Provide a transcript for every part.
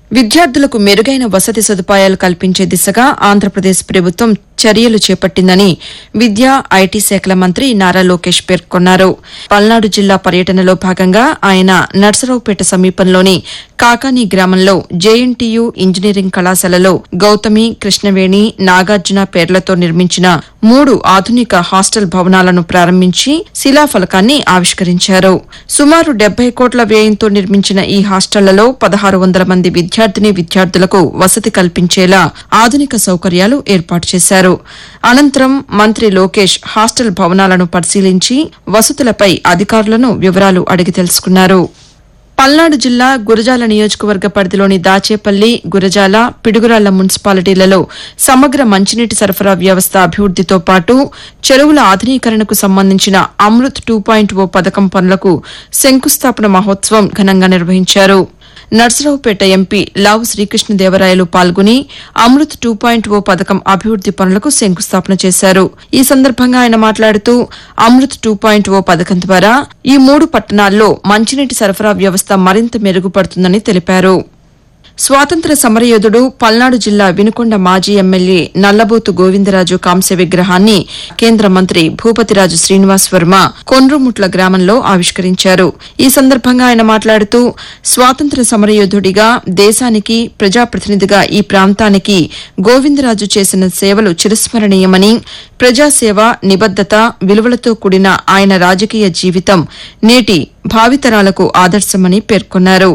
విద్యార్థులకు మెరుగైన వసతి సదుపాయాలు కల్పించే దిశగా ఆంధ్రప్రదేశ్ ప్రభుత్వం చర్యలు చేపట్టిందని విద్యా ఐటీ శాఖల మంత్రి నారా లోకేష్ పేర్కొన్నారు పల్నాడు జిల్లా పర్యటనలో భాగంగా ఆయన నర్సరావుపేట సమీపంలోని కాకాని గ్రామంలో జేఎన్టీయూ ఇంజనీరింగ్ కళాశాలలో గౌతమి కృష్ణవేణి నాగార్జున పేర్లతో నిర్మించిన మూడు ఆధునిక హాస్టల్ భవనాలను ప్రారంభించి శిలాఫలకాన్ని ఆవిష్కరించారు సుమారు డెబ్బై కోట్ల వ్యయంతో నిర్మించిన ఈ హాస్టళ్లలో పదహారు వందల మంది విద్యార్థిని విద్యార్థులకు వసతి కల్పించేలా ఆధునిక సౌకర్యాలు ఏర్పాటు చేశారు అనంతరం మంత్రి లోకేష్ హాస్టల్ భవనాలను పరిశీలించి వసతులపై అధికారులను వివరాలు అడిగి తెలుసుకున్నారు పల్నాడు జిల్లా గురజాల నియోజకవర్గ పరిధిలోని దాచేపల్లి గురజాల పిడుగురాళ్ల మున్సిపాలిటీలలో సమగ్ర మంచినీటి సరఫరా వ్యవస్థ అభివృద్దితో పాటు చెరువుల ఆధునీకరణకు సంబంధించిన అమృత్ టూ పాయింట్ ఓ పథకం పనులకు శంకుస్థాపన మహోత్సవం ఘనంగా నిర్వహించారు నర్సరావుపేట ఎంపీ లావు శ్రీకృష్ణదేవరాయలు పాల్గొని అమృత్ టూ పాయింట్ ఓ పథకం అభివృద్ది పనులకు శంకుస్థాపన చేశారు ఈ సందర్భంగా ఆయన మాట్లాడుతూ అమృత్ టూ పాయింట్ ఓ పథకం ద్వారా ఈ మూడు పట్టణాల్లో మంచినీటి సరఫరా వ్యవస్థ మరింత మెరుగుపడుతుందని తెలిపారు స్వాతంత్ర సమరయోధుడు పల్నాడు జిల్లా వినుకొండ మాజీ ఎమ్మెల్యే నల్లబోతు గోవిందరాజు కాంస్య విగ్రహాన్ని కేంద్ర మంత్రి భూపతిరాజు శ్రీనివాస్ వర్మ కొండ్రుముట్ల గ్రామంలో ఆవిష్కరించారు ఈ సందర్భంగా ఆయన మాట్లాడుతూ స్వాతంత్ర సమరయోధుడిగా దేశానికి ప్రజాప్రతినిధిగా ఈ ప్రాంతానికి గోవిందరాజు చేసిన సేవలు చిరస్మరణీయమని ప్రజాసేవ నిబద్దత విలువలతో కూడిన ఆయన రాజకీయ జీవితం నేటి భావితరాలకు ఆదర్శమని పేర్కొన్నారు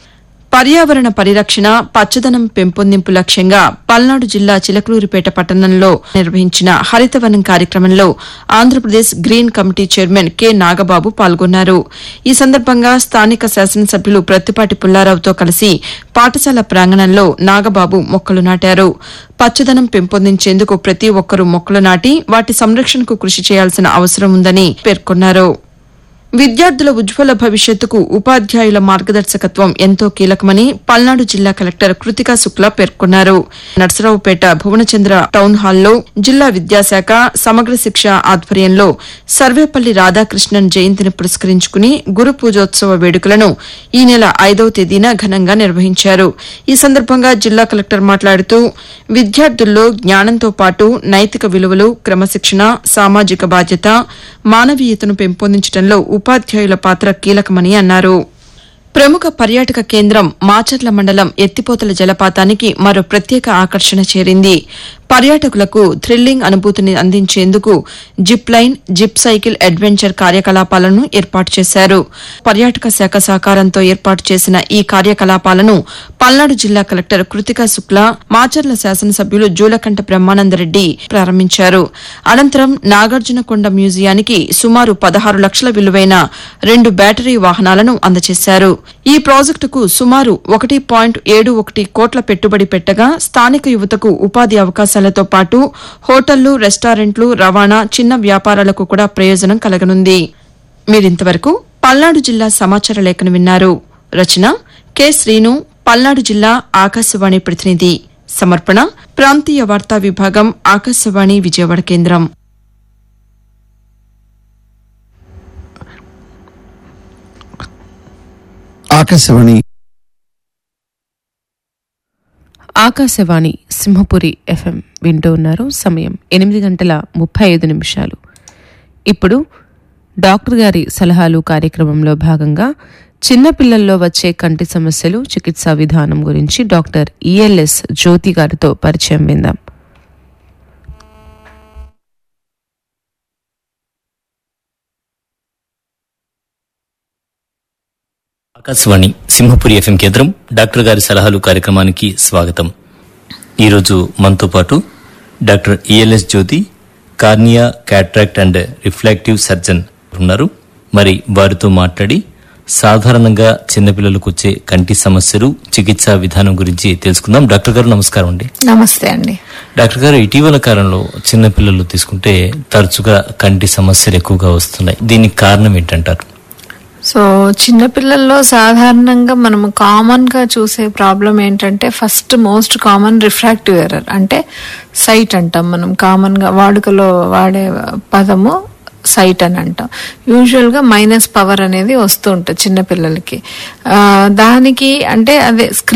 పర్యావరణ పరిరక్షణ పచ్చదనం పెంపొందింపు లక్ష్యంగా పల్నాడు జిల్లా చిలకలూరిపేట పట్టణంలో నిర్వహించిన హరితవనం కార్యక్రమంలో Andhra Pradesh green committee chairman K Nagababu పాల్గొన్నారు ఈ సందర్భంగా స్థానిక శాసనసభ్యులు ప్రత్తిపాటి పుల్లారావుతో కలిసి పాఠశాల ప్రాంగణంలో నాగబాబు మొక్కలు నాటారు పచ్చదనం పెంపొందించేందుకు ప్రతి ఒక్కరూ మొక్కలు నాటి వాటి సంరక్షణకు కృషి చేయాల్సిన అవసరం ఉందని పేర్కొన్నారు విద్యార్థుల ఉజ్వల భవిష్యత్తుకు ఉపాధ్యాయుల మార్గదర్శకత్వం ఎంతో కీలకమని పల్నాడు జిల్లా కలెక్టర్ కృతికా శుక్లా పేర్కొన్నారు నర్సరావుపేట భువనచంద్ర టౌన్ హాల్లో జిల్లా విద్యాశాఖ సమగ్ర శిక్ష ఆధ్వర్యంలో సర్వేపల్లి రాధాకృష్ణన్ జయంతిని పురస్కరించుకుని గురు పూజోత్సవ వేడుకలను ఈ నెల ఐదవ తేదీన ఘనంగా నిర్వహించారు ఈ సందర్భంగా జిల్లా కలెక్టర్ మాట్లాడుతూ విద్యార్థుల్లో జ్ఞానంతో పాటు నైతిక విలువలు క్రమశిక్షణ సామాజిక బాధ్యత మానవీయతను పెంపొందించడంలో ఉపాధ్యాయుల పాత్ర కీలకమని అన్నారు ప్రముఖ పర్యాటక కేంద్రం మాచర్ల మండలం ఎత్తిపోతల జలపాతానికి మరో ప్రత్యేక ఆకర్షణ చేరింది పర్యాటకులకు థ్రిల్లింగ్ అనుభూతిని అందించేందుకు zip line zip cycle adventure కార్యకలాపాలను ఏర్పాటు చేశారు పర్యాటక శాఖ సహకారంతో ఏర్పాటు చేసిన ఈ కార్యకలాపాలను పల్నాడు జిల్లా కలెక్టర్ కృతికా శుక్లా మాచర్ల శాసనసభ్యులు జూలకంఠ బ్రహ్మానందరెడ్డి ప్రారంభించారు అనంతరం నాగార్జునకొండ మ్యూజియానికి సుమారు పదహారు లక్షల విలువైన రెండు బ్యాటరీ వాహనాలను అందజేశారు ఈ ప్రాజెక్టుకు సుమారు ఒకటి పాయింట్ ఏడు ఒకటి కోట్ల పెట్టుబడి పెట్టగా స్థానిక యువతకు ఉపాధి అవకాశాలతో పాటు హోటళ్లు రెస్టారెంట్లు రవాణా చిన్న వ్యాపారాలకు కూడా ప్రయోజనం కలగనుంది మీరింతవరకు పల్నాడు జిల్లా సమాచార లేఖను విన్నారు రచన కె శ్రీను పల్నాడు జిల్లా ఆకాశవాణి ప్రతినిధి సమర్పణ ప్రాంతీయ వార్తా విభాగం ఆకాశవాణి విజయవాడ కేంద్రం ఆకాశవాణి ఆకాశవాణి సింహపురి ఎఫ్ఎం వింటూ ఉన్నారు సమయం ఎనిమిది గంటల ముప్పై ఐదు నిమిషాలు ఇప్పుడు డాక్టర్ గారి సలహాలు కార్యక్రమంలో భాగంగా చిన్నపిల్లల్లో వచ్చే కంటి సమస్యలు చికిత్సా విధానం గురించి డాక్టర్ ఈఎల్ఎస్ జ్యోతి గారితో పరిచయం విందాం ఆకాశవాణి సింహపురి ఎఫ్ఎం కేంద్రం డాక్టర్ గారి సలహాలు కార్యక్రమానికి స్వాగతం ఈరోజు మనతో పాటు doctor ELS Jyothi cornea cataract and refractive surgeon ఉన్నారు మరి వారితో మాట్లాడి సాధారణంగా చిన్నపిల్లలకు వచ్చే కంటి సమస్యలు చికిత్సా విధానం గురించి తెలుసుకుందాం డాక్టర్ గారు నమస్కారం అండి నమస్తే అండి డాక్టర్ గారు ఇటీవల కాలంలో చిన్నపిల్లలు తీసుకుంటే తరచుగా కంటి సమస్యలు ఎక్కువగా వస్తున్నాయి దీనికి కారణం ఏంటంటారు సో చిన్నపిల్లల్లో సాధారణంగా మనం కామన్ గా చూసే ప్రాబ్లం ఏంటంటే first most common refractive error అంటే సైట్ అంటాం మనం కామన్ గా వాడుకలో వాడే పదము సైట్ అని అంటాం యూజువల్ గా మైనస్ పవర్ అనేది వస్తూ ఉంటుంది చిన్నపిల్లలకి ఆ, దానికి అంటే అదే స్క్రీన్